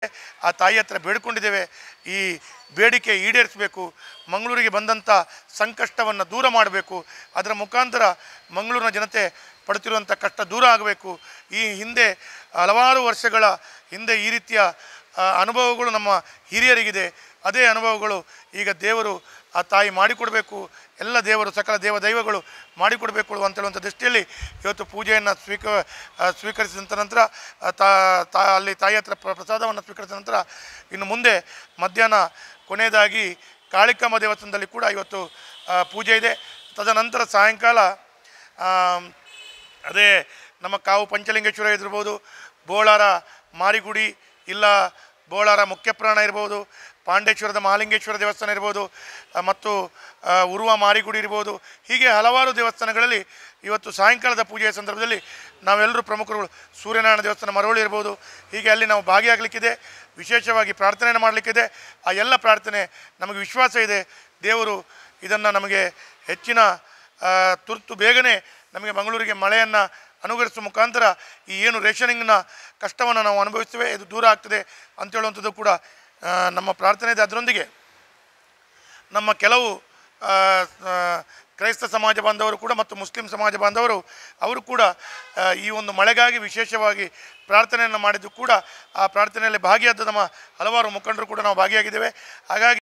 ಆ ತಾಯಿ ಹತ್ರ ಬೇಡ್ಕೊಂಡಿದ್ದೇವೆ ಈ ಬೇಡಿಕೆ ಈಡೇರಿಸಬೇಕು ಮಂಗಳೂರಿಗೆ ಬಂದಂಥ ಸಂಕಷ್ಟವನ್ನು ದೂರ ಮಾಡಬೇಕು ಅದರ ಮುಖಾಂತರ ಮಂಗಳೂರಿನ ಜನತೆ ಪಡುತ್ತಿರುವಂಥ ಕಷ್ಟ ದೂರ ಆಗಬೇಕು ಈ ಹಿಂದೆ ಹಲವಾರು ವರ್ಷಗಳ ಹಿಂದೆ ಈ ರೀತಿಯ ಆ, ಅನುಭವಗಳು ನಮ್ಮ ಹಿರಿಯರಿಗಿದೆ ಅದೇ ಅನುಭವಗಳು ಈಗ ದೇವರು ಆ ತಾಯಿ ಮಾಡಿಕೊಡಬೇಕು ಎಲ್ಲ ದೇವರು ಸಕಲ ದೇವ ದೈವಗಳು ಮಾಡಿಕೊಡಬೇಕು ಅಂತ ಹೇಳುವಂಥ ದೃಷ್ಟಿಯಲ್ಲಿ ಇವತ್ತು ಪೂಜೆಯನ್ನು ಸ್ವೀಕ ಆ, ಸ್ವೀಕರಿಸಿದಂಥ ನಂತರ ಆ, ತಾ ತಾ ಅಲ್ಲಿ ತಾಯಿ ಹತ್ರ ಪ್ರ- ಪ್ರಸಾದವನ್ನು ಸ್ವೀಕರಿಸಿದ ನಂತರ ಇನ್ನು ಮುಂದೆ ಮಧ್ಯಾಹ್ನ ಕೊನೆಯದಾಗಿ ಕಾಳಿಕಮ್ಮ ದೇವಸ್ಥಾನದಲ್ಲಿ ಕೂಡ ಇವತ್ತು ಆ, ಪೂಜೆ ಇದೆ ತದನಂತರ ಸಾಯಂಕಾಲ ಆಮ್, ಅದೇ ನಮ್ಮ ಕಾವು ಪಂಚಲಿಂಗೇಶ್ವರ ಇರ್ಬೋದು ಬೋಳಾರ ಮಾರಿಗುಡಿ ಇಲ್ಲ ಬೋಳಾರ ಮುಖ್ಯಪ್ರಾಣ ಇರ್ಬೋದು ಪಾಂಡೇಶ್ವರದ ಮಹಾಲಿಂಗೇಶ್ವರ ದೇವಸ್ಥಾನ ಇರ್ಬೋದು ಆ, ಮತ್ತು ಆ, ಉರುವ ಮಾರಿಗುಡಿ ಇರ್ಬೋದು ಹೀಗೆ ಹಲವಾರು ದೇವಸ್ಥಾನಗಳಲ್ಲಿ ಇವತ್ತು ಸಾಯಂಕಾಲದ ಪೂಜೆಯ ಸಂದರ್ಭದಲ್ಲಿ ನಾವೆಲ್ಲರೂ ಪ್ರಮುಖರುಗಳು ಸೂರ್ಯನಾರಾಯಣ ದೇವಸ್ಥಾನ ಮರವಳ್ಳಿ ಇರ್ಬೋದು ಹೀಗೆ ಅಲ್ಲಿ ನಾವು ಭಾಗಿಯಾಗಲಿಕ್ಕಿದೆ ವಿಶೇಷವಾಗಿ ಪ್ರಾರ್ಥನೆಯನ್ನು ಮಾಡಲಿಕ್ಕಿದೆ ಆ ಎಲ್ಲ ಪ್ರಾರ್ಥನೆ ನಮಗೆ ವಿಶ್ವಾಸ ಇದೆ ದೇವರು ಇದನ್ನು ನಮಗೆ ಹೆಚ್ಚಿನ ಆ, ತುರ್ತು ಬೇಗನೆ ನಮಗೆ ಮಂಗಳೂರಿಗೆ ಮಳೆಯನ್ನು ಅನುಗ್ರಹಿಸುವ ಮುಖಾಂತರ ಈ ಏನು ರೇಷನಿಂಗ್ನ ಕಷ್ಟವನ್ನು ನಾವು ಅನುಭವಿಸ್ತೇವೆ ಇದು ದೂರ ಆಗ್ತದೆ ಅಂತ ಹೇಳುವಂಥದ್ದು ಕೂಡ ಆ, ನಮ್ಮ ಪ್ರಾರ್ಥನೆ ಇದೆ ಅದರೊಂದಿಗೆ ನಮ್ಮ ಕೆಲವು ಆ, ಆ, ಕ್ರೈಸ್ತ ಸಮಾಜ ಬಾಂಧವರು ಕೂಡ ಮತ್ತು ಮುಸ್ಲಿಂ ಸಮಾಜ ಬಾಂಧವರು ಅವರು ಕೂಡ ಆ, ಈ ಒಂದು ಮಳೆಗಾಗಿ ವಿಶೇಷವಾಗಿ ಪ್ರಾರ್ಥನೆಯನ್ನು ಮಾಡಿದ್ದು ಕೂಡ ಆ ಪ್ರಾರ್ಥನೆಯಲ್ಲಿ ಭಾಗಿಯಾದ ನಮ್ಮ ಹಲವಾರು ಮುಖಂಡರು ಕೂಡ ನಾವು ಭಾಗಿಯಾಗಿದ್ದೇವೆ ಹಾಗಾಗಿ